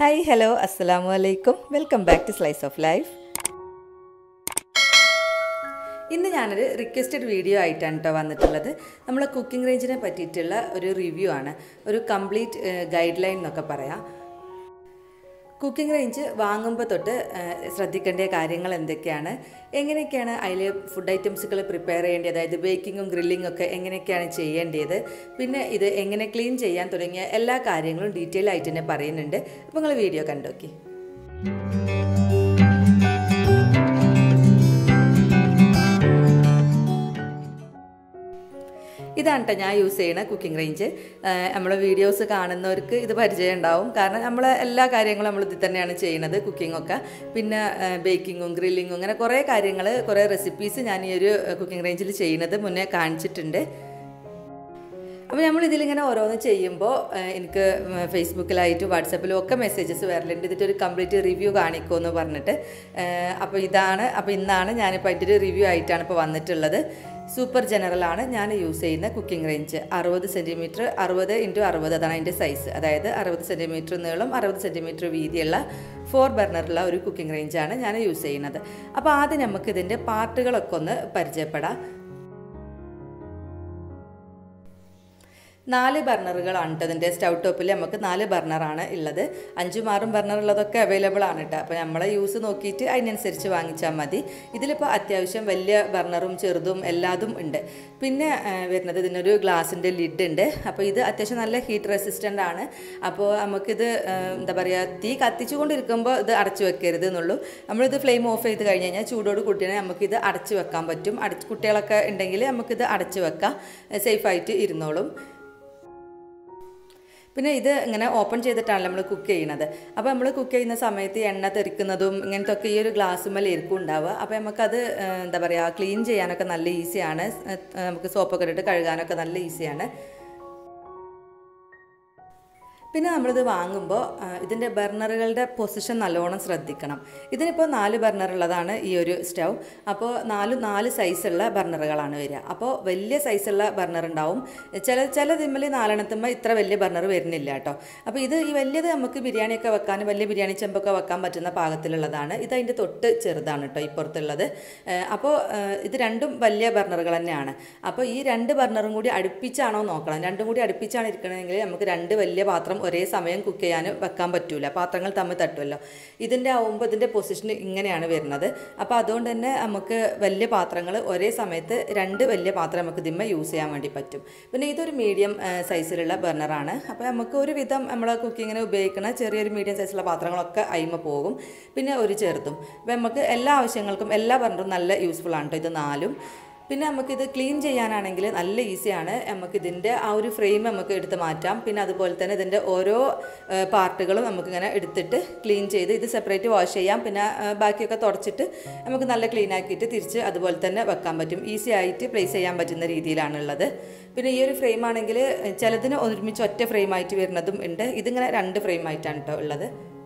hi hello അസ്സലാമു അലൈക്കും welcome back to Slice of Life ഇന്ന് ഞാനൊരു റിക്വസ്റ്റഡ് വീഡിയോ ആയിട്ടാണ് കേട്ടോ വന്നിട്ടുള്ളത് നമ്മളെ കുക്കിംഗ് റേഞ്ചിനെ പറ്റിയിട്ടുള്ള ഒരു റിവ്യൂ ആണ് ഒരു കംപ്ലീറ്റ് ഗൈഡ് ലൈൻ എന്നൊക്കെ പറയാം കുക്കിംഗ് റേഞ്ച് വാങ്ങുമ്പോൾ തൊട്ട് ഏഹ്, ശ്രദ്ധിക്കേണ്ട കാര്യങ്ങൾ എന്തൊക്കെയാണ് എങ്ങനെയൊക്കെയാണ് അതിൽ ഫുഡ് ഐറ്റംസുകൾ പ്രിപ്പയർ ചെയ്യേണ്ടത് അതായത് ബേക്കിങ്ങും ഗ്രില്ലിങ്ങും ഒക്കെ എങ്ങനെയൊക്കെയാണ് ചെയ്യേണ്ടത് പിന്നെ ഇത് എങ്ങനെ ക്ലീൻ ചെയ്യാൻ തുടങ്ങിയ എല്ലാ കാര്യങ്ങളും ഡീറ്റെയിൽ ആയിട്ട് തന്നെ പറയുന്നുണ്ട് അപ്പോൾ നിങ്ങൾ വീഡിയോ കണ്ടോക്കി ഇതാണ് കേട്ടോ ഞാൻ യൂസ് ചെയ്യുന്ന കുക്കിംഗ് റേഞ്ച് നമ്മൾ വീഡിയോസ് കാണുന്നവർക്ക് ഇത് പരിചയം ഉണ്ടാവും കാരണം നമ്മൾ എല്ലാ കാര്യങ്ങളും നമ്മൾ ഇതിൽ തന്നെയാണ് ചെയ്യുന്നത് കുക്കിംഗ് ഒക്കെ പിന്നെ ബേക്കിങ്ങും ഗ്രില്ലിങ്ങും അങ്ങനെ കുറേ കാര്യങ്ങൾ കുറേ റെസിപ്പീസ് ഞാൻ ഈ ഒരു കുക്കിംഗ് റേഞ്ചിൽ ചെയ്യുന്നത് മുന്നേ കാണിച്ചിട്ടുണ്ട് അപ്പോൾ നമ്മൾ ഇതിലിങ്ങനെ ഓരോന്ന് ചെയ്യുമ്പോൾ എനിക്ക് ഫേസ്ബുക്കിലായിട്ടും വാട്സപ്പിലും ഒക്കെ മെസ്സേജസ് വരലുണ്ട് ഇതിൻ്റെ ഒരു കംപ്ലീറ്റ് റിവ്യൂ കാണിക്കുമെന്ന് പറഞ്ഞിട്ട് അപ്പോൾ ഇതാണ് അപ്പോൾ ഇന്നാണ് ഞാനിപ്പോൾ അതിൻ്റെ ഒരു റിവ്യൂ ആയിട്ടാണ് ഇപ്പോൾ വന്നിട്ടുള്ളത് സൂപ്പർ ജനറലാണ് ഞാൻ യൂസ് ചെയ്യുന്ന കുക്കിംഗ് റേഞ്ച് അറുപത് സെൻറ്റിമീറ്റർ അറുപത് ഇൻറ്റു അറുപത് അതാണ് അതിൻ്റെ സൈസ് അതായത് അറുപത് സെൻറ്റിമീറ്റർ നീളം അറുപത് സെൻറ്റിമീറ്റർ വീതിയുള്ള ഫോർ ബർണറുള്ള ഒരു കുക്കിംഗ് റേഞ്ചാണ് ഞാൻ യൂസ് ചെയ്യുന്നത് അപ്പോൾ ആദ്യം നമുക്ക് ഇതിൻ്റെ പാർട്ടുകളൊക്കെ ഒന്ന് പരിചയപ്പെടാം നാല് ബർണറുകളാണ് കേട്ടോ ഇതിൻ്റെ സ്റ്റൗ ടോപ്പിൽ നമുക്ക് നാല് ബർണറാണ് ഉള്ളത് അഞ്ചും ആറും ബർണർ ഉള്ളതൊക്കെ അവൈലബിൾ ആണ് കേട്ടോ അപ്പോൾ നമ്മളെ യൂസ് നോക്കിയിട്ട് അതിനനുസരിച്ച് വാങ്ങിച്ചാൽ മതി ഇതിലിപ്പോൾ അത്യാവശ്യം വലിയ ബർണറും ചെറുതും എല്ലാതും ഉണ്ട് പിന്നെ ആ, വരുന്നത് ഇതിനൊരു ഗ്ലാസിൻ്റെ ലിഡ് ഉണ്ട് അപ്പോൾ ഇത് അത്യാവശ്യം നല്ല ഹീറ്റ് റെസിസ്റ്റൻ്റ് ആണ് അപ്പോൾ നമുക്കിത് ആ, എന്താ പറയുക തീ കത്തിച്ചു കൊണ്ടിരിക്കുമ്പോൾ ഇത് അടച്ചു വെക്കരുത് എന്നുള്ളൂ നമ്മളിത് ഫ്ലെയിം ഓഫ് ചെയ്ത് കഴിഞ്ഞ് കഴിഞ്ഞാൽ ചൂടോട് കൂട്ടിയാൽ നമുക്കിത് അടച്ചു വെക്കാൻ പറ്റും അടച്ച് കുട്ടികളൊക്കെ ഉണ്ടെങ്കിൽ നമുക്കിത് അടച്ചു വെക്കാം സേഫായിട്ട് ഇരുന്നോളും പിന്നെ ഇത് ഇങ്ങനെ ഓപ്പൺ ചെയ്തിട്ടാണ് നമ്മൾ കുക്ക് ചെയ്യുന്നത് അപ്പോൾ നമ്മൾ കുക്ക് ചെയ്യുന്ന സമയത്ത് എണ്ണ തെറിക്കുന്നതും ഇങ്ങനത്തെ ഒക്കെ ഈ ഒരു ഗ്ലാസ്സുമ്മൽ ഇരിക്കും ഉണ്ടാവുക അപ്പോൾ നമുക്കത് ഏഹ്, എന്താ പറയുക ക്ലീൻ ചെയ്യാനൊക്കെ നല്ല ഈസിയാണ് ഏഹ്, നമുക്ക് സോപ്പൊക്കെ ഇട്ടിട്ട് കഴുകാനൊക്കെ നല്ല ഈസിയാണ് പിന്നെ നമ്മളിത് വാങ്ങുമ്പോൾ ആ, ഇതിൻ്റെ ബർണറുകളുടെ പൊസിഷൻ നല്ലോണം ശ്രദ്ധിക്കണം ഇതിനിപ്പോൾ നാല് ബർണർ ഉള്ളതാണ് ഈ ഒരു സ്റ്റൗ അപ്പോൾ നാല് നാല് സൈസുള്ള ബർണറുകളാണ് വരിക അപ്പോൾ വലിയ സൈസുള്ള ബർണർ ഉണ്ടാവും ചില ചില തിമ്മൽ നാലെണ്ണത്തുമ്പോൾ ഇത്ര വലിയ ബർണർ വരുന്നില്ല കേട്ടോ അപ്പോൾ ഇത് ഈ വലിയത് നമുക്ക് ബിരിയാണിയൊക്കെ വെക്കാനും വലിയ ബിരിയാണി ചെമ്പൊക്കെ വെക്കാൻ പറ്റുന്ന പാകത്തിലുള്ളതാണ് ഇത് അതിൻ്റെ തൊട്ട് ചെറുതാണ് കേട്ടോ ഇപ്പുറത്തുള്ളത് ഏഹ്, അപ്പോൾ ഏഹ്, ഇത് രണ്ടും വലിയ ബർണറുകൾ തന്നെയാണ് അപ്പോൾ ഈ രണ്ട് ബർണറും കൂടി അടുപ്പിച്ചാണോ നോക്കണം രണ്ടും കൂടി അടുപ്പിച്ചാണ് ഇരിക്കണമെങ്കിൽ നമുക്ക് രണ്ട് വലിയ പാത്രം ഒരേ സമയം കുക്ക് ചെയ്യാൻ വെക്കാൻ പറ്റൂല പാത്രങ്ങൾ തമ്മിൽ തട്ടുമല്ലോ ഇതിൻ്റെ ആവുമ്പോൾ ഇതിൻ്റെ പൊസിഷൻ ഇങ്ങനെയാണ് വരുന്നത് അപ്പോൾ അതുകൊണ്ട് തന്നെ നമുക്ക് വലിയ പാത്രങ്ങൾ ഒരേ സമയത്ത് രണ്ട് വലിയ പാത്രം നമുക്ക് ഇതിന്മേൽ യൂസ് ചെയ്യാൻ വേണ്ടി പറ്റും പിന്നെ ഇതൊരു മീഡിയം സൈസിലുള്ള ബർണറാണ് അപ്പോൾ നമുക്ക് ഒരുവിധം നമ്മൾ കുക്കിങ്ങിന് ഉപയോഗിക്കുന്ന ചെറിയൊരു മീഡിയം സൈസിലുള്ള പാത്രങ്ങളൊക്കെ അയിമ പോകും പിന്നെ ഒരു ചെറുതും അപ്പോൾ നമുക്ക് എല്ലാ ആവശ്യങ്ങൾക്കും എല്ലാ ബർണറും നല്ല യൂസ്ഫുൾ ആണ് കേട്ടോ ഇത് നാലും പിന്നെ നമുക്കിത് ക്ലീൻ ചെയ്യാനാണെങ്കിൽ നല്ല ഈസിയാണ് നമുക്കിതിൻ്റെ ആ ഒരു ഫ്രെയിം നമുക്ക് എടുത്ത് മാറ്റാം പിന്നെ അതുപോലെ തന്നെ ഇതിൻ്റെ ഓരോ ഏഹ്, പാർട്ടുകളും നമുക്കിങ്ങനെ എടുത്തിട്ട് ക്ലീൻ ചെയ്ത് ഇത് സെപ്പറേറ്റ് വാഷ് ചെയ്യാം പിന്നെ ഏഹ്, ബാക്കിയൊക്കെ തുടച്ചിട്ട് നമുക്ക് നല്ല ക്ലീൻ ആക്കിയിട്ട് തിരിച്ച് അതുപോലെ തന്നെ വെക്കാൻ പറ്റും ഈസി ആയിട്ട് പ്ലേസ് ചെയ്യാൻ പറ്റുന്ന രീതിയിലാണുള്ളത് പിന്നെ ഈ ഒരു ഫ്രെയിം ആണെങ്കിൽ ചിലതിന് ഒരുമിച്ച് ഒറ്റ ഫ്രെയിം ആയിട്ട് വരുന്നതും ഉണ്ട് ഇതിങ്ങനെ രണ്ട് ഫ്രെയിം ആയിട്ടാണ് കേട്ടോ ഉള്ളത്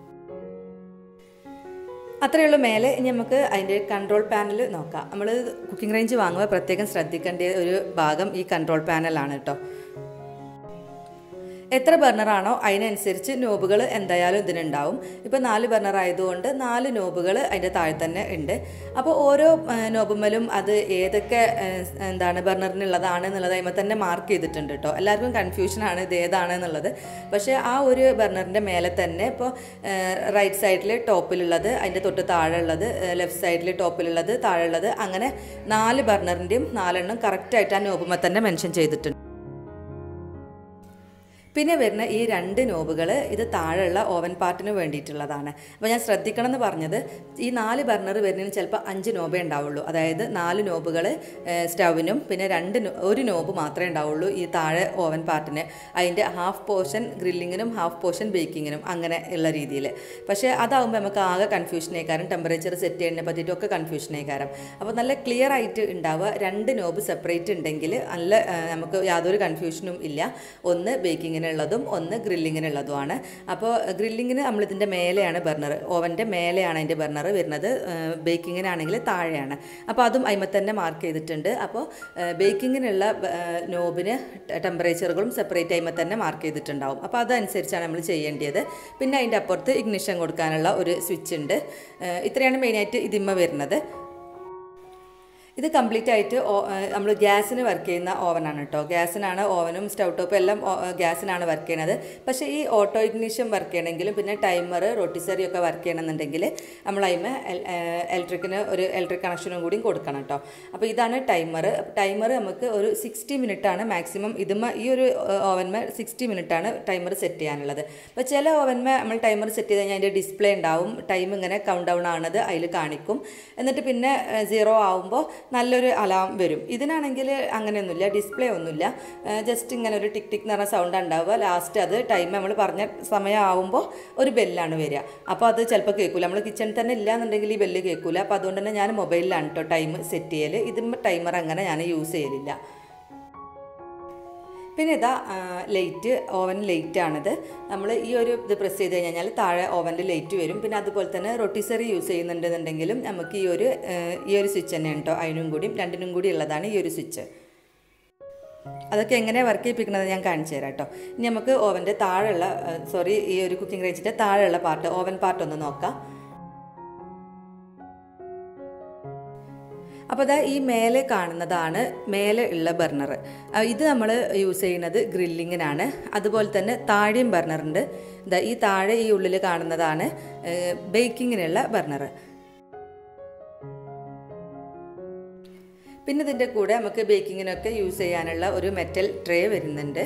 അത്രയേ ഉള്ളൂ മേലെ ഇനി നമുക്ക് അതിൻ്റെ കൺട്രോൾ പാനൽ നോക്കാം നമ്മൾ കുക്കിംഗ് റേഞ്ച് വാങ്ങുമ്പോൾ പ്രത്യേകം ശ്രദ്ധിക്കേണ്ട ഒരു ഭാഗം ഈ കൺട്രോൾ പാനലാണ് കേട്ടോ എത്ര ബർണറാണോ അതിനനുസരിച്ച് നോബുകൾ എന്തായാലും ഇതിനുണ്ടാവും ഇപ്പോൾ നാല് ബർണർ ആയതുകൊണ്ട് നാല് നോബുകൾ അതിൻ്റെ താഴെ തന്നെ ഉണ്ട് അപ്പോൾ ഓരോ നോബുമ്മലും അത് ഏതൊക്കെ ഏഹ്, എന്താണ് ബർണറിനുള്ളതാണ് എന്നുള്ളത് അതിമ തന്നെ മാർക്ക് ചെയ്തിട്ടുണ്ട് കേട്ടോ എല്ലാവർക്കും കൺഫ്യൂഷനാണ് ഇത് ഏതാണ് എന്നുള്ളത് പക്ഷേ ആ ഒരു ബർണറിൻ്റെ മേലെ തന്നെ ഇപ്പോൾ റൈറ്റ് സൈഡിൽ ടോപ്പിലുള്ളത് അതിൻ്റെ തൊട്ട് താഴെ ഉള്ളത് ലെഫ്റ്റ് സൈഡിൽ ടോപ്പിലുള്ളത് താഴെ ഉള്ളത് അങ്ങനെ നാല് ബർണറിൻ്റെയും നാലെണ്ണം കറക്റ്റായിട്ട് ആ നോബുമ്മ തന്നെ മെൻഷൻ ചെയ്തിട്ടുണ്ട് പിന്നെ വരുന്ന ഈ രണ്ട് നോബുകൾ ഇത് താഴെയുള്ള ഓവൻ പാർട്ടിന് വേണ്ടിയിട്ടുള്ളതാണ് അപ്പോൾ ഞാൻ ശ്രദ്ധിക്കണം എന്ന് പറഞ്ഞത് ഈ നാല് ബർണർ വരുന്നതിന് ചിലപ്പോൾ അഞ്ച് നോബേ ഉണ്ടാവുള്ളൂ അതായത് നാല് നോബുകൾ സ്റ്റൗവിനും പിന്നെ രണ്ട് നോ- ഒരു നോബ് മാത്രമേ ഉണ്ടാവുള്ളൂ ഈ താഴെ ഓവൻ പാർട്ടിന് അതിൻ്റെ ഹാഫ് പോർഷൻ ഗ്രില്ലിങ്ങിനും ഹാഫ് പോർഷൻ ബേക്കിങ്ങിനും അങ്ങനെ ഉള്ള രീതിയിൽ പക്ഷേ അതാവുമ്പോൾ നമുക്ക് ആകെ കൺഫ്യൂഷനേക്കാരം ടെമ്പറേച്ചർ സെറ്റ് ചെയ്യുന്നതിനെ പറ്റിയിട്ടൊക്കെ കൺഫ്യൂഷനേക്കാരം അപ്പോൾ നല്ല ക്ലിയർ ആയിട്ട് ഉണ്ടാവുക രണ്ട് നോബ് സെപ്പറേറ്റ് ഉണ്ടെങ്കിൽ നല്ല ആ, നമുക്ക് യാതൊരു കൺഫ്യൂഷനും ഇല്ല ഒന്ന് ബേക്കിങ്ങിന് ബേക്കിങ്ങിനുള്ളതും ഒന്ന് ഗ്രില്ലിങ്ങിനുള്ളതുമാണ് അപ്പോൾ ഗ്രില്ലിങ്ങിന് നമ്മൾ ഇതിൻ്റെ മേലെയാണ് ബർണർ ഓവൻ്റെ മേലെയാണ് അതിൻ്റെ ബർണർ വരുന്നത് ബേക്കിങ്ങിനാണെങ്കിൽ താഴെയാണ് അപ്പോൾ അതും അതിമ തന്നെ മാർക്ക് ചെയ്തിട്ടുണ്ട് അപ്പോൾ ബേക്കിങ്ങിനുള്ള നോബിന് ടെമ്പറേച്ചറുകളും സെപ്പറേറ്റ് ആയിമ തന്നെ മാർക്ക് ചെയ്തിട്ടുണ്ടാവും അപ്പോൾ അതനുസരിച്ചാണ് നമ്മൾ ചെയ്യേണ്ടത് പിന്നെ അതിൻ്റെ അപ്പുറത്ത് ഇഗ്നിഷൻ കൊടുക്കാനുള്ള ഒരു സ്വിച്ച് ഉണ്ട് ഏഹ് ഇത്രയാണ് മെയിനായിട്ട് ഇതിമ്മ വരുന്നത് ഇത് കംപ്ലീറ്റ് ആയിട്ട് നമ്മൾ ഗ്യാസിന് വർക്ക് ചെയ്യുന്ന ഓവനാണ് കേട്ടോ ഗ്യാസിനാണ് ഓവനും സ്റ്റൗ ടോപ്പും എല്ലാം ഓ- ഗ്യാസിനാണ് വർക്ക് ചെയ്യണത് പക്ഷേ ഈ ഓട്ടോ ഇഗ്നീഷൻ വർക്ക് ചെയ്യണമെങ്കിലും പിന്നെ ടൈമർ റൊട്ടിസറി ഒക്കെ വർക്ക് ചെയ്യണമെന്നുണ്ടെങ്കിൽ നമ്മൾ അതിന് ഇലക്ട്രിക്കിന് ഒരു ഇലക്ട്രിക് കണക്ഷനും കൂടിയും കൊടുക്കണം കേട്ടോ അപ്പോൾ ഇതാണ് ടൈമർ ടൈമർ നമുക്ക് ഒരു സിക്സ്റ്റി ആണ് മാക്സിമം ഇതുമ്മ ഈ ഒരു ഓവന്മേ സിക്സ്റ്റി ആണ് ടൈമർ സെറ്റ് ചെയ്യാനുള്ളത് അപ്പോൾ ചില ഓവന്മേ നമ്മൾ ടൈമർ സെറ്റ് ചെയ്ത് കഴിഞ്ഞാൽ അതിൻ്റെ ഡിസ്പ്ലേ ഉണ്ടാവും ടൈം ഇങ്ങനെ കൗണ്ട് ഡൗൺ ആണത് അതിൽ കാണിക്കും എന്നിട്ട് പിന്നെ സീറോ ആവുമ്പോൾ നല്ലൊരു അലാം വരും ഇതിനാണെങ്കിൽ അങ്ങനെയൊന്നുമില്ല ഡിസ്പ്ലേ ഒന്നുമില്ല ജസ്റ്റ് ഇങ്ങനെ ഒരു ടിക് ടിക് എന്ന് പറഞ്ഞ സൗണ്ട് ഉണ്ടാവുക ലാസ്റ്റ് അത് ടൈം നമ്മൾ പറഞ്ഞ സമയം ആവുമ്പോൾ ഒരു ബെല്ലാണ് വരിക അപ്പോൾ അത് ചിലപ്പോൾ കേൾക്കില്ല നമ്മൾ കിച്ചണിൽ തന്നെ ഇല്ല എന്നുണ്ടെങ്കിൽ ഈ ബെല്ല് കേൾക്കില്ല അപ്പോൾ അതുകൊണ്ട് തന്നെ ഞാൻ മൊബൈലിലാണ് കേട്ടോ ടൈം സെറ്റ് ചെയ്യൽ ഇതും ടൈമർ അങ്ങനെ ഞാൻ യൂസ് ചെയ്യലില്ല പിന്നെ ഇതാ ലൈറ്റ് ഓവൻ ലൈറ്റ് ആണിത് നമ്മൾ ഈ ഒരു ഇത് പ്രസ് ചെയ്ത് കഴിഞ്ഞാൽ താഴെ ഓവനിൽ ലൈറ്റ് വരും പിന്നെ അതുപോലെ തന്നെ റൊട്ടിസറി യൂസ് ചെയ്യുന്നുണ്ടെന്നുണ്ടെങ്കിലും നമുക്ക് ഈ ഒരു ആ, ഈ ഒരു സ്വിച്ച് തന്നെയാണ് കേട്ടോ അതിനും കൂടിയും രണ്ടിനും കൂടി ഉള്ളതാണ് ഈ ഒരു സ്വിച്ച് അതൊക്കെ എങ്ങനെ വർക്ക് ചെയ്യിപ്പിക്കുന്നത് ഞാൻ കാണിച്ചു തരാം കേട്ടോ ഇനി നമുക്ക് ഓവൻ്റെ താഴെയുള്ള സോറി ഈ ഒരു കുക്കിംഗ് റേഞ്ചിൻ്റെ താഴെയുള്ള പാർട്ട് ഓവൻ പാർട്ട് ഒന്ന് നോക്കാം അപ്പോൾ അതാ ഈ മേലെ കാണുന്നതാണ് മേലെ ഉള്ള ബർണർ ഇത് നമ്മൾ യൂസ് ചെയ്യുന്നത് ഗ്രില്ലിങ്ങിനാണ് അതുപോലെ തന്നെ താഴെയും ബർണറുണ്ട് ഇതാ ഈ താഴെ ഈ ഉള്ളിൽ കാണുന്നതാണ് ബേക്കിങ്ങിനുള്ള ബർണർ പിന്നെ ഇതിൻ്റെ കൂടെ നമുക്ക് ബേക്കിങ്ങിനൊക്കെ യൂസ് ചെയ്യാനുള്ള ഒരു മെറ്റൽ ട്രേ വരുന്നുണ്ട്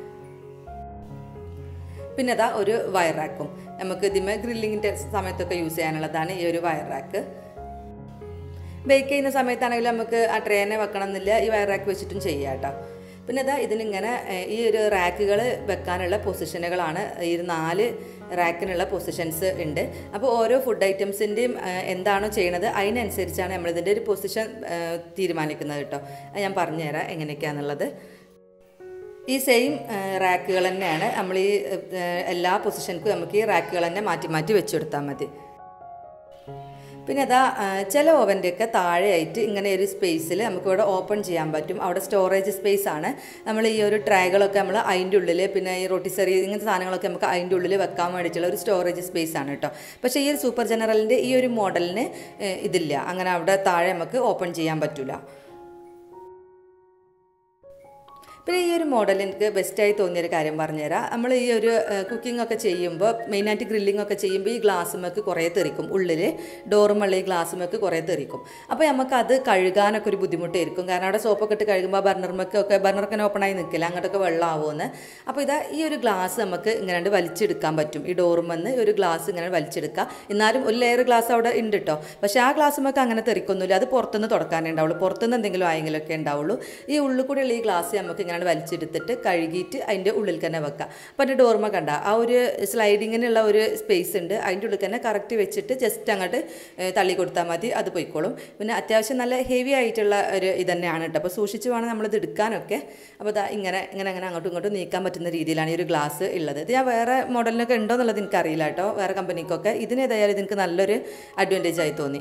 പിന്നെ അതാ ഒരു വയർ റാക്കും നമുക്ക് ഇതിമേ ഗ്രില്ലിങ്ങിൻ്റെ സമയത്തൊക്കെ യൂസ് ചെയ്യാനുള്ളതാണ് ഈ ഒരു വയർ റാക്ക് ബേക്ക് ചെയ്യുന്ന സമയത്താണെങ്കിലും നമുക്ക് ആ ട്രേനെ വെക്കണം എന്നില്ല ഈ വയർ റാക്ക് വെച്ചിട്ടും ചെയ്യാം കേട്ടോ പിന്നെ അതാ ഇതിനിങ്ങനെ ഏഹ്, ഈ ഒരു റാക്കുകൾ വെക്കാനുള്ള പൊസിഷനുകളാണ് ഈ ഒരു നാല് റാക്കിനുള്ള പൊസിഷൻസ് ഉണ്ട് അപ്പോൾ ഓരോ ഫുഡ് ഐറ്റംസിൻ്റെയും എന്താണോ ചെയ്യണത് അതിനനുസരിച്ചാണ് നമ്മളിതിൻ്റെ ഒരു പൊസിഷൻ തീരുമാനിക്കുന്നത് കേട്ടോ അത് ഞാൻ പറഞ്ഞുതരാം എങ്ങനെയൊക്കെയാണെന്നുള്ളത് ഈ സെയിം റാക്കുകൾ തന്നെയാണ് നമ്മൾ ഈ ഏഹ്, എല്ലാ പൊസിഷൻക്കും നമുക്ക് ഈ റാക്കുകൾ തന്നെ മാറ്റി മാറ്റി വെച്ച് കൊടുത്താൽ മതി പിന്നെ അതാ ആ, ചില ഓവൻ്റെയൊക്കെ താഴെയായിട്ട് ഇങ്ങനെ ഒരു സ്പേസിൽ നമുക്കിവിടെ ഓപ്പൺ ചെയ്യാൻ പറ്റും അവിടെ സ്റ്റോറേജ് സ്പേസ് ആണ് നമ്മൾ ഈ ഒരു ട്രൈകളൊക്കെ നമ്മൾ അതിൻ്റെ ഉള്ളിൽ പിന്നെ ഈ റൊട്ടിസറി ഇങ്ങനത്തെ സാധനങ്ങളൊക്കെ നമുക്ക് അതിൻ്റെ ഉള്ളിൽ വെക്കാൻ വേണ്ടിയിട്ടുള്ള ഒരു സ്റ്റോറേജ് സ്പേസ് ആണ് കേട്ടോ പക്ഷേ ഈ ഒരു സൂപ്പർ ജനറലിൻ്റെ ഈ ഒരു മോഡലിന് ഏ, ഇതില്ല അങ്ങനെ അവിടെ താഴെ നമുക്ക് ഓപ്പൺ ചെയ്യാൻ പറ്റില്ല പിന്നെ ഈ ഒരു മോഡൽ എനിക്ക് ബെസ്റ്റായി തോന്നിയൊരു കാര്യം പറഞ്ഞുതരാം നമ്മൾ ഈ ഒരു കുക്കിംഗ് ഒക്കെ ചെയ്യുമ്പോൾ മെയിനായിട്ട് ഗ്രില്ലിംഗ് ഒക്കെ ചെയ്യുമ്പോൾ ഈ ഗ്ലാസ്സുമൊക്കെ കുറേ തെറിക്കും ഉള്ളിൽ ഡോറുമുള്ള ഈ ഗ്ലാസ്സുമൊക്കെ കുറേ തെറിക്കും അപ്പോൾ നമുക്ക് അത് കഴുകാനൊക്കെ ഒരു ബുദ്ധിമുട്ടായിരിക്കും കാരണം അവിടെ സോപ്പൊക്കെ ഇട്ട് കഴുകുമ്പോൾ ബർണർമൊക്കെ ഒക്കെ ബർണറൊക്കെ ഓപ്പണായി നിൽക്കില്ല അങ്ങോട്ടൊക്കെ വെള്ളമാവുമെന്ന് അപ്പോൾ ഇതാ ഈ ഒരു ഗ്ലാസ് നമുക്ക് ഇങ്ങനെ വലിച്ചെടുക്കാൻ പറ്റും ഈ ഡോറുമെന്ന് ഒരു ഗ്ലാസ് ഇങ്ങനെ വലിച്ചെടുക്കുക എന്നാലും ഒരു ലെയർ ഗ്ലാസ് അവിടെ ഉണ്ട് കേട്ടോ പക്ഷേ ആ ഗ്ലാസ്സുമൊക്കെ അങ്ങനെ തെറിക്കൊന്നുമില്ല അത് പുറത്തുനിന്ന് തുടക്കാനേ ഉണ്ടാവുള്ളൂ പുറത്തുനിന്ന് എന്തെങ്കിലും ആയെങ്കിലൊക്കെ ഉണ്ടാവുള്ളൂ ഈ ഉള്ളിൽ കൂടെയുള്ള ഈ ഗ്ലാസ് നമുക്ക് ഇങ്ങനെ വലിച്ചെടുത്തിട്ട് കഴുകിയിട്ട് അതിൻ്റെ ഉള്ളിൽ തന്നെ വെക്കാം അപ്പോൾ അതിൻ്റെ ഡോർമ കണ്ട ആ ഒരു സ്ലൈഡിങ്ങിനുള്ള ഒരു സ്പേസ് ഉണ്ട് അതിൻ്റെ ഉള്ളിൽ തന്നെ കറക്റ്റ് വെച്ചിട്ട് ജസ്റ്റ് അങ്ങോട്ട് ഏഹ്, തള്ളി കൊടുത്താൽ മതി അത് പോയിക്കോളും പിന്നെ അത്യാവശ്യം നല്ല ഹെവി ആയിട്ടുള്ള ഒരു ഇത് തന്നെയാണ് കേട്ടോ അപ്പോൾ സൂക്ഷിച്ച് വേണം നമ്മളിത് എടുക്കാനൊക്കെ അപ്പോൾ ഇതാ ഇങ്ങനെ ഇങ്ങനെ അങ്ങനെ അങ്ങോട്ടും ഇങ്ങോട്ടും നീക്കാൻ പറ്റുന്ന രീതിയിലാണ് ഈ ഒരു ഗ്ലാസ് ഉള്ളത് ഇത് ഞാൻ വേറെ മോഡലിനൊക്കെ ഉണ്ടോ എന്നുള്ളത് എനിക്കറിയില്ല കേട്ടോ വേറെ കമ്പനിക്കൊക്കെ ഇതിനേതായാലും ഇതിന് നല്ലൊരു അഡ്വാൻറ്റേജ് ആയി തോന്നി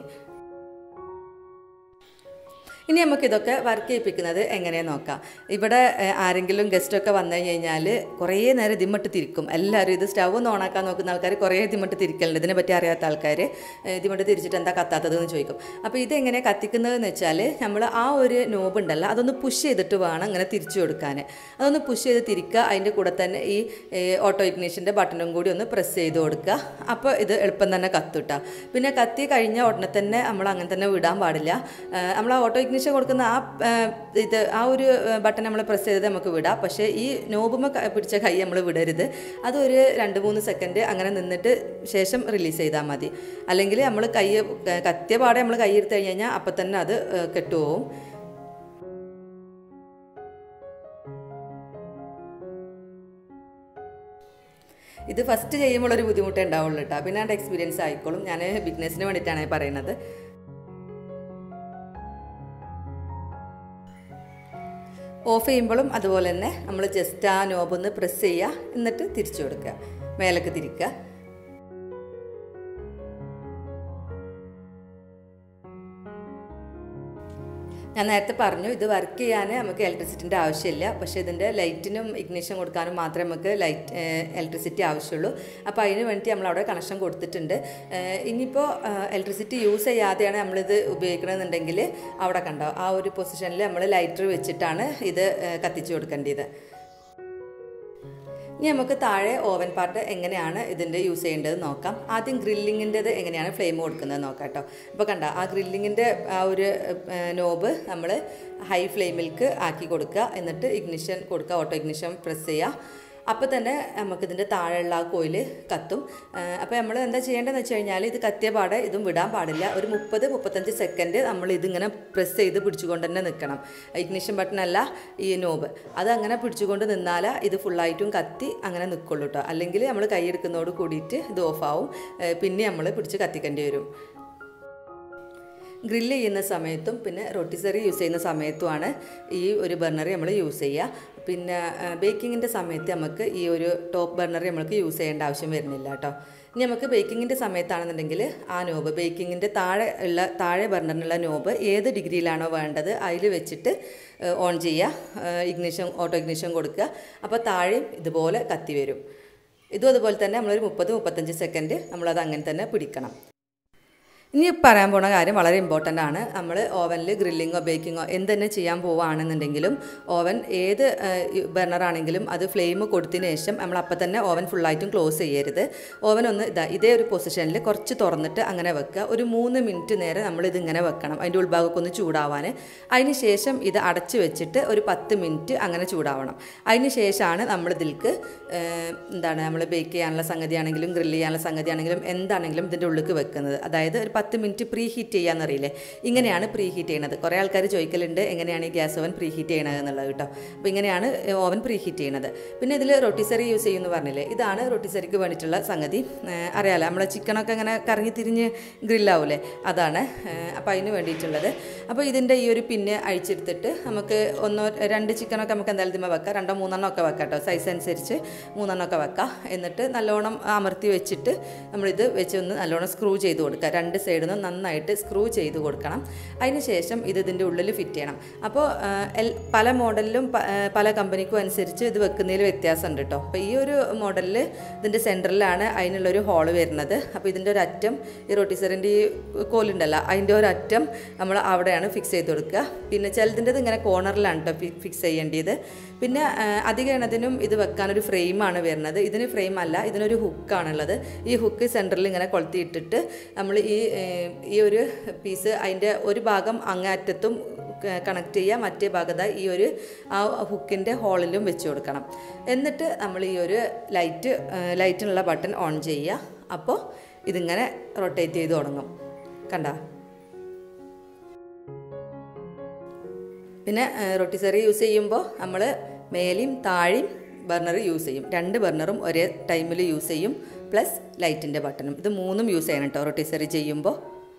ഇനി നമുക്കിതൊക്കെ വർക്ക് ചെയ്യിപ്പിക്കുന്നത് എങ്ങനെയെന്ന് നോക്കാം ഇവിടെ ഏഹ്, ആരെങ്കിലും ഗസ്റ്റൊക്കെ വന്നു കഴിഞ്ഞാൽ കുറേ നേരം ഇതിമട്ട് തിരിക്കും എല്ലാവരും ഇത് സ്റ്റവ് ഒന്ന് ഓണാക്കാൻ നോക്കുന്ന ആൾക്കാർ കുറേ ഇതിമട്ട് തിരിക്കലുണ്ട് ഇതിനെ പറ്റി അറിയാത്ത ആൾക്കാർ ഇതിമട്ട് തിരിച്ചിട്ട് എന്താ കത്താത്തതെന്ന് ചോദിക്കും അപ്പോൾ ഇതെങ്ങനെ കത്തിക്കുന്നതെന്ന് വെച്ചാൽ നമ്മൾ ആ ഒരു നോബ് ഉണ്ടല്ലോ അതൊന്ന് പുഷ് ചെയ്തിട്ട് വേണം ഇങ്ങനെ തിരിച്ചു കൊടുക്കാൻ അതൊന്ന് പുഷ് ചെയ്ത് തിരിക്കുക അതിൻ്റെ കൂടെ തന്നെ ഈ ഓട്ടോ ഇഗ്നീഷൻ്റെ ബട്ടണും കൂടി ഒന്ന് പ്രസ് ചെയ്ത് കൊടുക്കുക അപ്പോൾ ഇത് എളുപ്പം തന്നെ കത്തുട്ടാ പിന്നെ കത്തി കഴിഞ്ഞ ഉടനെ തന്നെ നമ്മൾ അങ്ങനെ തന്നെ വിടാൻ പാടില്ല നമ്മൾ ആ ഓട്ടോ ഇഗ്നിഷൻ കൊടുക്കുന്ന ആ ആ, ഇത് ആ ഒരു ബട്ടൺ നമ്മൾ പ്രസ് ചെയ്ത് നമുക്ക് വിടാം പക്ഷേ ഈ നോബുമ പിടിച്ച കൈ നമ്മൾ വിടരുത് അതൊരു രണ്ട് മൂന്ന് സെക്കൻഡ് അങ്ങനെ നിന്നിട്ട് ശേഷം റിലീസ് ചെയ്താൽ മതി അല്ലെങ്കിൽ നമ്മൾ കൈ കത്തിയ പാടെ നമ്മൾ കൈ എടുത്തു കഴിഞ്ഞ് കഴിഞ്ഞാൽ അപ്പം തന്നെ അത് ഏ, കെട്ടുപോകും ഇത് ഫസ്റ്റ് ചെയ്യുമ്പോൾ ഒരു ബുദ്ധിമുട്ടേ ഉണ്ടാവുള്ളൂ കേട്ടോ പിന്നെ അതിൻ്റെ എക്സ്പീരിയൻസ് ആയിക്കോളും ഞാൻ ബിഗ്നസിന് വേണ്ടിയിട്ടാണ് ഈ പറയുന്നത് ഓഫ് ചെയ്യുമ്പോഴും അതുപോലെ തന്നെ നമ്മൾ ജസ്റ്റ് ആ നോബൊന്ന് പ്രസ് ചെയ്യുക എന്നിട്ട് തിരിച്ചു കൊടുക്കുക മേലേക്ക് തിരിക്കുക ഞാൻ നേരത്തെ പറഞ്ഞു ഇത് വർക്ക് ചെയ്യാൻ നമുക്ക് ഇലക്ട്രിസിറ്റിൻ്റെ ആവശ്യമില്ല പക്ഷേ ഇതിൻ്റെ ലൈറ്റിനും ഇഗ്നിഷൻ കൊടുക്കാനും മാത്രമേ നമുക്ക് ലൈറ്റ് ഇലക്ട്രിസിറ്റി ആവശ്യമുള്ളൂ അപ്പോൾ അതിന് വേണ്ടി നമ്മൾ അവിടെ കണക്ഷൻ കൊടുത്തിട്ടുണ്ട് ഏഹ് ഇനിയിപ്പോൾ ഇലക്ട്രിസിറ്റി യൂസ് ചെയ്യാതെയാണ് നമ്മളിത് ഉപയോഗിക്കണമെന്നുണ്ടെങ്കിൽ അവിടെ കണ്ടോ ആ ഒരു പൊസിഷനിൽ നമ്മൾ ലൈറ്റർ വെച്ചിട്ടാണ് ഇത് ഏഹ് കത്തിച്ചു കൊടുക്കേണ്ടത് ഇനി നമുക്ക് താഴെ ഓവൻ പാർട്ട് എങ്ങനെയാണ് ഇതിൻ്റെ യൂസ് ചെയ്യേണ്ടത് നോക്കാം ആദ്യം ഗ്രില്ലിങ്ങിൻ്റെത് എങ്ങനെയാണ് ഫ്ലെയിം കൊടുക്കുന്നത് നോക്കാം കേട്ടോ അപ്പോൾ കണ്ട ആ ഗ്രില്ലിങ്ങിൻ്റെ ആ ഒരു നോബ് നമ്മൾ ഹൈ ഫ്ലെയിമിലേക്ക് ആക്കി കൊടുക്കുക എന്നിട്ട് ഇഗ്നിഷൻ കൊടുക്കുക ഓട്ടോ ഇഗ്നിഷൻ പ്രസ് ചെയ്യുക അപ്പോൾ തന്നെ നമുക്കിതിൻ്റെ താഴെയുള്ള ആ കോയിൽ കത്തും അപ്പോൾ നമ്മൾ എന്താ ചെയ്യേണ്ടതെന്ന് വെച്ച് കഴിഞ്ഞാൽ ഇത് കത്തിയ പാടെ ഇതും വിടാൻ പാടില്ല ഒരു മുപ്പത് മുപ്പത്തഞ്ച് സെക്കൻഡ് നമ്മൾ ഇതിങ്ങനെ പ്രസ് ചെയ്ത് പിടിച്ചുകൊണ്ട് തന്നെ നിൽക്കണം ഇഗ്നിഷൻ ബട്ടൺ അല്ല ഈ നോബ് അത് അങ്ങനെ പിടിച്ചുകൊണ്ട് നിന്നാൽ ഇത് ഫുള്ളായിട്ടും കത്തി അങ്ങനെ നിൽക്കുള്ളൂ കേട്ടോ അല്ലെങ്കിൽ നമ്മൾ കൈയെടുക്കുന്നതോട് കൂടിയിട്ട് ഇത് ഓഫാവും പിന്നെ നമ്മൾ പിടിച്ച് കത്തിക്കേണ്ടി വരും ഗ്രില്ല് ചെയ്യുന്ന സമയത്തും പിന്നെ റൊട്ടിസറി യൂസ് ചെയ്യുന്ന സമയത്തുമാണ് ഈ ഒരു ബർണർ നമ്മൾ യൂസ് ചെയ്യുക പിന്നെ ബേക്കിങ്ങിൻ്റെ സമയത്ത് നമുക്ക് ഈ ഒരു ടോപ്പ് ബർണർ നമുക്ക് യൂസ് ചെയ്യേണ്ട ആവശ്യം വരുന്നില്ല കേട്ടോ ഇനി നമുക്ക് ബേക്കിങ്ങിൻ്റെ സമയത്താണെന്നുണ്ടെങ്കിൽ ആ നോബ് ബേക്കിങ്ങിൻ്റെ താഴെ ഉള്ള താഴെ ബർണറിനുള്ള നോബ് ഏത് ഡിഗ്രിയിലാണോ വേണ്ടത് അതിൽ വെച്ചിട്ട് ഓൺ ചെയ്യുക ഇഗ്നിഷൻ ഓട്ടോ ഇഗ്നിഷൻ കൊടുക്കുക അപ്പോൾ താഴെയും ഇതുപോലെ കത്തി വരും ഇതും അതുപോലെ തന്നെ നമ്മളൊരു മുപ്പത് മുപ്പത്തഞ്ച് സെക്കൻഡ് നമ്മളത് അങ്ങനെ തന്നെ പിടിക്കണം ഇനി പറയാൻ പോണ കാര്യം വളരെ ഇമ്പോർട്ടൻ്റ് ആണ് നമ്മൾ ഓവനിൽ ഗ്രില്ലിങ്ങോ ബേക്കിങ്ങോ എന്ത് തന്നെ ചെയ്യാൻ പോവുകയാണെന്നുണ്ടെങ്കിലും ഓവൻ ഏത് ബർണറാണെങ്കിലും അത് ഫ്ലെയിം കൊടുത്തതിന് ശേഷം നമ്മൾ അപ്പം തന്നെ ഓവൻ ഫുള്ളായിട്ടും ക്ലോസ് ചെയ്യരുത് ഓവൻ ഒന്ന് ഇതാ ഇതേ ഒരു പൊസിഷനിൽ കുറച്ച് തുറന്നിട്ട് അങ്ങനെ വെക്കുക ഒരു മൂന്ന് മിനിറ്റ് നേരം നമ്മൾ ഇതിങ്ങനെ വെക്കണം അതിൻ്റെ ഉൾഭാഗമൊക്കെ ഒന്ന് ചൂടാവാൻ അതിന് ശേഷം ഇത് അടച്ച് വെച്ചിട്ട് ഒരു പത്ത് മിനിറ്റ് അങ്ങനെ ചൂടാവണം അതിന് ശേഷമാണ് നമ്മൾ ഇതിലേക്ക് എന്താണ് നമ്മൾ ബേക്ക് ചെയ്യാനുള്ള സംഗതിയാണെങ്കിലും ഗ്രില്ല് ചെയ്യാനുള്ള സംഗതിയാണെങ്കിലും എന്താണെങ്കിലും ഇതിൻ്റെ ഉള്ളിലേക്ക് വെക്കുന്നത് അതായത് ഒരു പത്ത് മിനിറ്റ് പ്രീ ഹീറ്റ് ചെയ്യാന്നറിയില്ലേ ഇങ്ങനെയാണ് പ്രീ ഹീറ്റ് ചെയ്യണത് കുറേ ആൾക്കാർ ചോദിക്കലുണ്ട് എങ്ങനെയാണ് ഈ ഗ്യാസ് ഓവൻ പ്രീ ഹീറ്റ് ചെയ്യണത് എന്നുള്ളത് കേട്ടോ അപ്പോൾ ഇങ്ങനെയാണ് ഓവൻ പ്രീ ഹീറ്റ് ചെയ്യണത് പിന്നെ ഇതിൽ റൊട്ടിസറി യൂസ് ചെയ്യുമെന്ന് പറഞ്ഞില്ലേ ഇതാണ് റൊട്ടിസറിക്ക് വേണ്ടിയിട്ടുള്ള സംഗതി അറിയാലോ നമ്മളെ ചിക്കനൊക്കെ ഇങ്ങനെ കറങ്ങി തിരിഞ്ഞ് ഗ്രില്ലാവൂലേ അതാണ് അപ്പോൾ അതിന് വേണ്ടിയിട്ടുള്ളത് അപ്പോൾ ഇതിൻ്റെ ഈ ഒരു പിന്നെ അഴിച്ചെടുത്തിട്ട് നമുക്ക് ഒന്നോ രണ്ട് ചിക്കനൊക്കെ നമുക്ക് എന്തായാലും ഇതിമ വെക്കാം രണ്ടോ മൂന്നെണ്ണം ഒക്കെ വെക്കാം കേട്ടോ സൈസ് അനുസരിച്ച് മൂന്നെണ്ണം ഒക്കെ വെക്കാം എന്നിട്ട് നല്ലോണം അമർത്തി വെച്ചിട്ട് നമ്മളിത് വെച്ച് ഒന്ന് നല്ലോണം സ്ക്രൂ ചെയ്ത് കൊടുക്കുക രണ്ട് സൈഡിൽ നിന്ന് നന്നായിട്ട് സ്ക്രൂ ചെയ്ത് കൊടുക്കണം അതിന് ശേഷം ഇത് ഇതിൻ്റെ ഉള്ളിൽ ഫിറ്റ് ചെയ്യണം അപ്പോൾ പല മോഡലിലും പല കമ്പനിക്കും അനുസരിച്ച് ഇത് വെക്കുന്നതിൽ വ്യത്യാസമുണ്ട് കേട്ടോ അപ്പോൾ ഈ ഒരു മോഡലിൽ ഇതിൻ്റെ സെൻറ്ററിലാണ് അതിനുള്ളൊരു ഹോള് വരുന്നത് അപ്പോൾ ഇതിൻ്റെ ഒരു അറ്റം ഈ റൊട്ടിസറിൻ്റെ ഈ കോലുണ്ടല്ലോ അതിൻ്റെ ഒരു അറ്റം നമ്മൾ അവിടെയാണ് ഫിക്സ് ചെയ്ത് കൊടുക്കുക പിന്നെ ചിലതിൻ്റെത് ഇങ്ങനെ കോർണറിലാണ് കേട്ടോ ഫിക്സ് ചെയ്യേണ്ടത് പിന്നെ അധിക എണ്ണത്തിനും ഇത് വെക്കാനൊരു ഫ്രെയിമാണ് വരുന്നത് ഇതിന് ഫ്രെയിം അല്ല ഇതിനൊരു ഹുക്കാണുള്ളത് ഈ ഹുക്ക് സെൻറ്ററിൽ ഇങ്ങനെ കൊളുത്തിയിട്ടിട്ട് നമ്മൾ ഈ ഈ ഒരു പീസ് അതിൻ്റെ ഒരു ഭാഗം അങ്ങേറ്റത്തും കണക്ട് ചെയ്യുക മറ്റേ ഭാഗത ഈ ഒരു ആ ഹുക്കിൻ്റെ ഹോളിലും വെച്ച് കൊടുക്കണം എന്നിട്ട് നമ്മൾ ഈ ഒരു ലൈറ്റ് ലൈറ്റിനുള്ള ബട്ടൺ ഓൺ ചെയ്യുക അപ്പോൾ ഇതിങ്ങനെ റൊട്ടേറ്റ് ചെയ്ത് തുടങ്ങും കണ്ട പിന്നെ റൊട്ടിസറി യൂസ് ചെയ്യുമ്പോൾ നമ്മൾ മേലെയും താഴെയും ബർണർ യൂസ് ചെയ്യും രണ്ട് ബർണറും ഒരേ ടൈമിൽ യൂസ് ചെയ്യും പ്ലസ് ലൈറ്റിൻ്റെ ബട്ടണും ഇത് മൂന്നും യൂസ് ചെയ്യണം കേട്ടോ റൊട്ടിസറി ചെയ്യുമ്പോൾ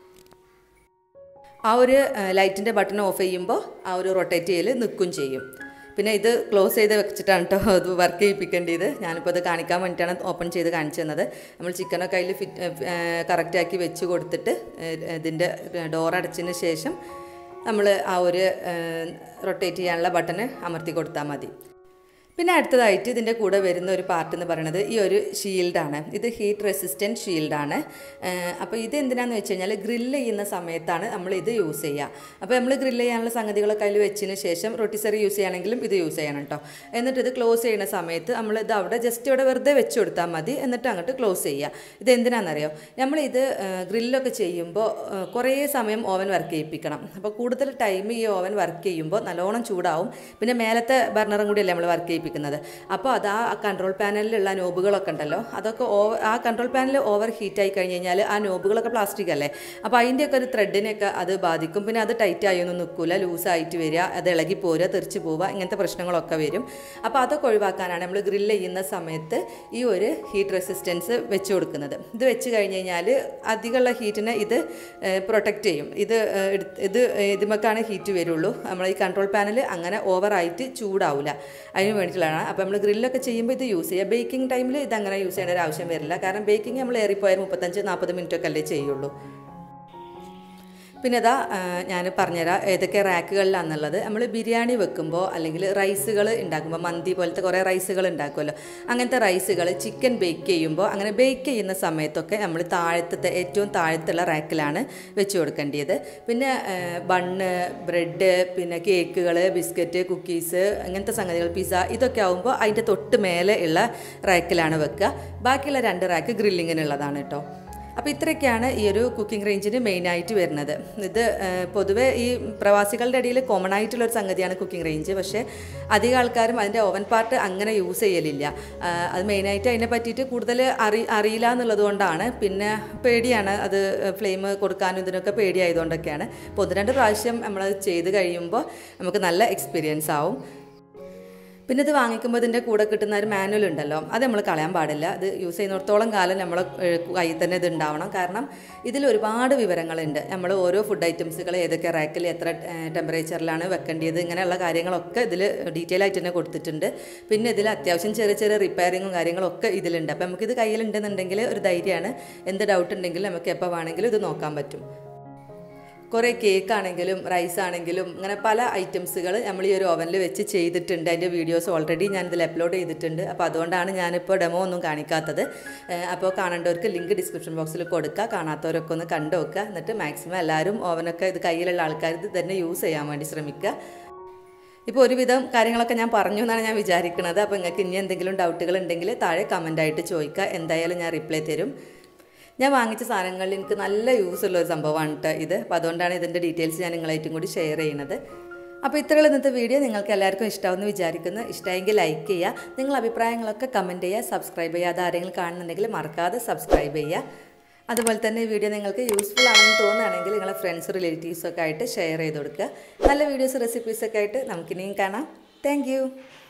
ആ ഒരു ലൈറ്റിൻ്റെ ബട്ടൺ ഓഫ് ചെയ്യുമ്പോൾ ആ ഒരു റൊട്ടേറ്റ് ചെയ്യൽ നിൽക്കും ചെയ്യും പിന്നെ ഇത് ക്ലോസ് ചെയ്ത് വെച്ചിട്ടാണ് കേട്ടോ അത് വർക്ക് ചെയ്യിപ്പിക്കേണ്ടത് ഞാനിപ്പോൾ അത് കാണിക്കാൻ വേണ്ടിയിട്ടാണ് ഓപ്പൺ ചെയ്ത് കാണിച്ചു തന്നത് നമ്മൾ ചിക്കനൊക്കെ അതിൽ ഫിറ്റ് കറക്റ്റാക്കി വെച്ച് കൊടുത്തിട്ട് ഇതിൻ്റെ ഡോർ അടച്ചതിന് ശേഷം നമ്മൾ ആ ഒരു റൊട്ടേറ്റ് ചെയ്യാനുള്ള ബട്ടൺ അമർത്തി കൊടുത്താൽ മതി പിന്നെ അടുത്തതായിട്ട് ഇതിൻ്റെ കൂടെ വരുന്ന ഒരു പാർട്ട് എന്ന് പറയുന്നത് ഈ ഒരു ഷീൽഡാണ് ഇത് ഹീറ്റ് റെസിസ്റ്റൻറ്റ് ഷീൽഡാണ് അപ്പോൾ ഇത് എന്തിനാന്ന് വെച്ച് കഴിഞ്ഞാൽ ഗ്രില്ല് ചെയ്യുന്ന സമയത്താണ് നമ്മൾ ഇത് യൂസ് ചെയ്യുക അപ്പോൾ നമ്മൾ ഗ്രില്ല് ചെയ്യാനുള്ള സംഗതികളൊക്കെ അതിൽ വെച്ചതിന് ശേഷം റൊട്ടിസറി യൂസ് ചെയ്യണമെങ്കിലും ഇത് യൂസ് ചെയ്യണം കേട്ടോ എന്നിട്ട് ഇത് ക്ലോസ് ചെയ്യുന്ന സമയത്ത് നമ്മൾ ഇത് അവിടെ ജസ്റ്റ് ഇവിടെ വെറുതെ വെച്ച് കൊടുത്താൽ മതി എന്നിട്ട് അങ്ങോട്ട് ക്ലോസ് ചെയ്യുക ഇത് എന്തിനാണെന്നറിയോ നമ്മളിത് ഗ്രില്ലൊക്കെ ചെയ്യുമ്പോൾ കുറേ സമയം ഓവൻ വർക്ക് ചെയ്യിപ്പിക്കണം അപ്പോൾ കൂടുതൽ ടൈം ഈ ഓവൻ വർക്ക് ചെയ്യുമ്പോൾ നല്ലോണം ചൂടാവും പിന്നെ മേലത്തെ ബർണറും കൂടിയല്ലേ നമ്മൾ വർക്ക് ചെയ്യിപ്പിക്കുന്നത് ചെയ്യിപ്പിക്കുന്നത് അപ്പോൾ അത് ആ കൺട്രോൾ പാനലിലുള്ള നോബുകളൊക്കെ ഉണ്ടല്ലോ അതൊക്കെ ഓവർ ആ കൺട്രോൾ പാനൽ ഓവർ ഹീറ്റായി കഴിഞ്ഞ് കഴിഞ്ഞാൽ ആ നോബുകളൊക്കെ പ്ലാസ്റ്റിക് അല്ലേ അപ്പോൾ അതിൻ്റെയൊക്കെ ഒരു ത്രെഡിനെയൊക്കെ അത് ബാധിക്കും പിന്നെ അത് ടൈറ്റ് ആയൊന്നും നിൽക്കില്ല ലൂസായിട്ട് വരിക അത് ഇളകി പോരുക തെറിച്ച് പോവുക ഇങ്ങനത്തെ പ്രശ്നങ്ങളൊക്കെ വരും അപ്പോൾ അതൊക്കെ ഒഴിവാക്കാനാണ് നമ്മൾ ഗ്രില്ല് ചെയ്യുന്ന സമയത്ത് ഈ ഒരു ഹീറ്റ് റെസിസ്റ്റൻസ് വെച്ച് കൊടുക്കുന്നത് ഇത് വെച്ച് കഴിഞ്ഞ് കഴിഞ്ഞാൽ അധികമുള്ള ഹീറ്റിനെ ഇത് പ്രൊട്ടക്റ്റ് ചെയ്യും ഇത് ഏഹ്, എടുത്ത് ഇത് ഇതുമൊക്കെയാണ് ഹീറ്റ് വരുള്ളൂ നമ്മൾ ഈ കൺട്രോൾ പാനൽ അങ്ങനെ ഓവറായിട്ട് ചൂടാവില്ല അതിന് വേണ്ടിയിട്ടുള്ളതാണ് അപ്പോൾ നമ്മൾ ഗ്രില്ലൊക്കെ ചെയ്യുമ്പോൾ ഇത് യൂസ് ചെയ്യുക ബേക്കിംഗ് ടൈമിൽ ഇത് അങ്ങനെ യൂസ് ചെയ്യേണ്ട ഒരു ആവശ്യം വരില്ല കാരണം ബേക്കിംഗ് നമ്മൾ ഏറിപ്പോയാൽ മുപ്പത്തഞ്ച് നാൽപ്പത് മിനിറ്റ് ഒക്കെ അല്ലേ ചെയ്യുള്ളൂ പിന്നെ ഇതാ ഞാൻ പറഞ്ഞുതരാം ഏതൊക്കെ റാക്കുകളിലാണെന്നുള്ളത് നമ്മൾ ബിരിയാണി വെക്കുമ്പോൾ അല്ലെങ്കിൽ റൈസുകൾ ഉണ്ടാക്കുമ്പോൾ മന്തി പോലത്തെ കുറേ റൈസുകൾ ഉണ്ടാക്കുമല്ലോ അങ്ങനത്തെ റൈസുകൾ ചിക്കൻ ബേക്ക് ചെയ്യുമ്പോൾ അങ്ങനെ ബേക്ക് ചെയ്യുന്ന സമയത്തൊക്കെ നമ്മൾ താഴത്തെ ഏറ്റവും താഴത്തുള്ള റാക്കിലാണ് വെച്ച് കൊടുക്കേണ്ടത് പിന്നെ ബണ്ണ് ബ്രെഡ് പിന്നെ കേക്കുകൾ ബിസ്ക്കറ്റ് കുക്കീസ് അങ്ങനത്തെ സംഗതികൾ പിസ്സ ഇതൊക്കെ ആകുമ്പോൾ അതിൻ്റെ തൊട്ട് മേലെ ഉള്ള റാക്കിലാണ് വെക്കുക ബാക്കിയുള്ള രണ്ട് റാക്ക് ഗ്രില്ലിങ്ങിനുള്ളതാണ് കേട്ടോ അപ്പോൾ ഇത്രയൊക്കെയാണ് ഈ ഒരു കുക്കിംഗ് റേഞ്ചിന് മെയിനായിട്ട് വരുന്നത് ഇത് ഏഹ്, പൊതുവേ ഈ പ്രവാസികളുടെ ഇടയിൽ കോമൺ ആയിട്ടുള്ള ഒരു സംഗതിയാണ് കുക്കിംഗ് റേഞ്ച് പക്ഷേ അധികം ആൾക്കാരും അതിൻ്റെ ഓവൻ പാർട്ട് അങ്ങനെ യൂസ് ചെയ്യലില്ല ആഹ്, അത് മെയിനായിട്ട് അതിനെ പറ്റിയിട്ട് കൂടുതൽ അറി അറിയില്ല എന്നുള്ളത് കൊണ്ടാണ് പിന്നെ പേടിയാണ് അത് ഫ്ലെയിം കൊടുക്കാനും ഇതിനൊക്കെ പേടിയായതുകൊണ്ടൊക്കെയാണ് അപ്പോൾ ഒന്ന് രണ്ട് പ്രാവശ്യം നമ്മളത് ചെയ്ത് കഴിയുമ്പോൾ നമുക്ക് നല്ല എക്സ്പീരിയൻസ് ആവും പിന്നെ ഇത് വാങ്ങിക്കുമ്പോൾ ഇതിൻ്റെ കൂടെ കിട്ടുന്ന ഒരു മാനുവൽ ഉണ്ടല്ലോ അത് നമ്മൾ കളയാൻ പാടില്ല ഇത് യൂസ് ചെയ്യുന്നിടത്തോളം കാലം നമ്മൾ കയ്യിൽ തന്നെ ഇത് ഉണ്ടാവണം കാരണം ഇതിൽ ഒരുപാട് വിവരങ്ങളുണ്ട് നമ്മൾ ഓരോ ഫുഡ് ഐറ്റംസുകൾ ഏതൊക്കെ റാക്കിൽ എത്ര ടെമ്പറേച്ചറിലാണ് വെക്കേണ്ടത് ഇങ്ങനെയുള്ള കാര്യങ്ങളൊക്കെ ഇതിൽ ഡീറ്റെയിൽ ആയിട്ട് തന്നെ കൊടുത്തിട്ടുണ്ട് പിന്നെ ഇതിൽ അത്യാവശ്യം ചെറിയ ചെറിയ റിപ്പയറിങ്ങും കാര്യങ്ങളൊക്കെ ഇതിലുണ്ട് അപ്പോൾ നമുക്കിത് കയ്യിലുണ്ടെന്നുണ്ടെങ്കിൽ ഒരു ധൈര്യമാണ് എന്ത് ഡൗട്ട് ഉണ്ടെങ്കിലും നമുക്ക് എപ്പോൾ വേണമെങ്കിലും ഇത് നോക്കാൻ പറ്റും കുറേ കേക്ക് ആണെങ്കിലും റൈസ് ആണെങ്കിലും അങ്ങനെ പല ഐറ്റംസുകൾ നമ്മൾ ഈ ഒരു ഓവനിൽ വെച്ച് ചെയ്തിട്ടുണ്ട് അതിൻ്റെ വീഡിയോസ് ഓൾറെഡി ഞാൻ ഇതിൽ അപ്ലോഡ് ചെയ്തിട്ടുണ്ട് അപ്പോൾ അതുകൊണ്ടാണ് ഞാനിപ്പോൾ ഡെമോ ഒന്നും കാണിക്കാത്തത് ഏഹ് അപ്പോൾ കാണേണ്ടവർക്ക് ലിങ്ക് ഡിസ്ക്രിപ്ഷൻ ബോക്സിൽ കൊടുക്കുക കാണാത്തവരൊക്കെ ഒന്ന് കണ്ടു നോക്കുക എന്നിട്ട് മാക്സിമം എല്ലാവരും ഓവനൊക്കെ ഇത് കയ്യിലുള്ള ആൾക്കാർ ഇത് തന്നെ യൂസ് ചെയ്യാൻ വേണ്ടി ശ്രമിക്കുക ഇപ്പോൾ ഒരുവിധം കാര്യങ്ങളൊക്കെ ഞാൻ പറഞ്ഞു എന്നാണ് ഞാൻ വിചാരിക്കുന്നത് അപ്പോൾ നിങ്ങൾക്ക് ഇനി എന്തെങ്കിലും ഡൗട്ടുകൾ ഉണ്ടെങ്കിൽ താഴെ കമൻ്റായിട്ട് ചോദിക്കുക എന്തായാലും ഞാൻ റിപ്ലൈ തരും ഞാൻ വാങ്ങിച്ച സാധനങ്ങളിൽ എനിക്ക് നല്ല യൂസ് ഉള്ള ഒരു സംഭവമാണ് കേട്ടോ ഇത് അപ്പോൾ അതുകൊണ്ടാണ് ഇതിൻ്റെ ഡീറ്റെയിൽസ് ഞാൻ നിങ്ങളായിട്ടും കൂടി ഷെയർ ചെയ്യുന്നത് അപ്പോൾ ഇത്രയുള്ള ഇന്നത്തെ വീഡിയോ നിങ്ങൾക്ക് എല്ലാവർക്കും ഇഷ്ടമാവുമെന്ന് വിചാരിക്കുന്നു ഇഷ്ടമെങ്കിൽ ലൈക്ക് ചെയ്യുക നിങ്ങൾ അഭിപ്രായങ്ങളൊക്കെ കമൻറ്റ് ചെയ്യുക സബ്സ്ക്രൈബ് ചെയ്യാതെ ആരെങ്കിലും കാണുന്നുണ്ടെങ്കിൽ മറക്കാതെ സബ്സ്ക്രൈബ് ചെയ്യുക അതുപോലെ തന്നെ ഈ വീഡിയോ നിങ്ങൾക്ക് യൂസ്ഫുൾ ആണെന്ന് തോന്നുകയാണെങ്കിൽ നിങ്ങളെ ഫ്രണ്ട്സ് റിലേറ്റീവ്സൊക്കെ ആയിട്ട് ഷെയർ ചെയ്ത് കൊടുക്കുക നല്ല വീഡിയോസ് റെസിപ്പീസൊക്കെ ആയിട്ട് നമുക്കിനിയും കാണാം താങ്ക്